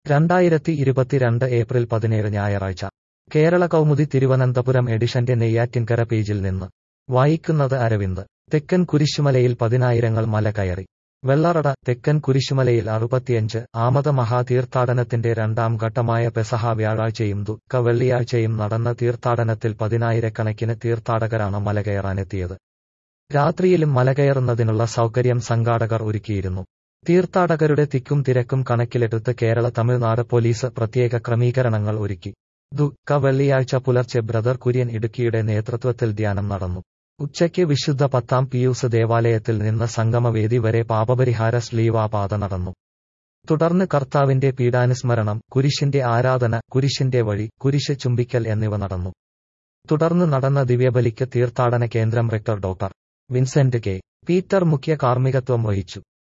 രണ്ടായിരത്തി ഇരുപത്തിരണ്ട് ഏപ്രിൽ പതിനേഴ് ഞായറാഴ്ച കേരള കൗമുദി തിരുവനന്തപുരം എഡിഷന്റെ നെയ്യാറ്റിൻകര പേജിൽ നിന്ന് വായിക്കുന്നത് അരവിന്ദ് തെക്കൻ കുരിശുമലയിൽ പതിനായിരങ്ങൾ മല കയറി വെള്ളറട തെക്കൻ കുരിശുമലയിൽ അറുപത്തിയഞ്ച് ആമത മഹാതീർത്ഥാടനത്തിന്റെ രണ്ടാം ഘട്ടമായ പെസഹ വ്യാഴാഴ്ചയും ദുഃഖ വെള്ളിയാഴ്ചയും നടന്ന തീർത്ഥാടനത്തിൽ പതിനായിരക്കണക്കിന് തീർത്ഥാടകരാണ് മലകയറാനെത്തിയത് രാത്രിയിലും മലകയറുന്നതിനുള്ള സൗകര്യം സംഘാടകർ ഒരുക്കിയിരുന്നു തീർത്ഥാടകരുടെ തിക്കും തിരക്കും കണക്കിലെടുത്ത് കേരള തമിഴ്നാട് പോലീസ് പ്രത്യേക ക്രമീകരണങ്ങൾ ഒരുക്കി ദുഃഖ വെള്ളിയാഴ്ച പുലർച്ചെ ബ്രദർ കുര്യൻ ഇടുക്കിയുടെ നേതൃത്വത്തിൽ ധ്യാനം നടന്നു ഉച്ചയ്ക്ക് വിശുദ്ധ പത്താം പിയൂസ് ദേവാലയത്തിൽ നിന്ന് സംഗമവേദി വരെ പാപപരിഹാര ശ്ലീവാപാത നടന്നു തുടർന്ന് കർത്താവിന്റെ പീഡാനുസ്മരണം കുരിശിന്റെ ആരാധന കുരിശിന്റെ വഴി കുരിശ് ചുംബിക്കൽ എന്നിവ നടന്നു തുടർന്ന് നടന്ന ദിവ്യബലിക്ക് തീർത്ഥാടന കേന്ദ്രം rector doctor Vincent K Peter മുഖ്യ കാർമ്മികത്വം വഹിച്ചു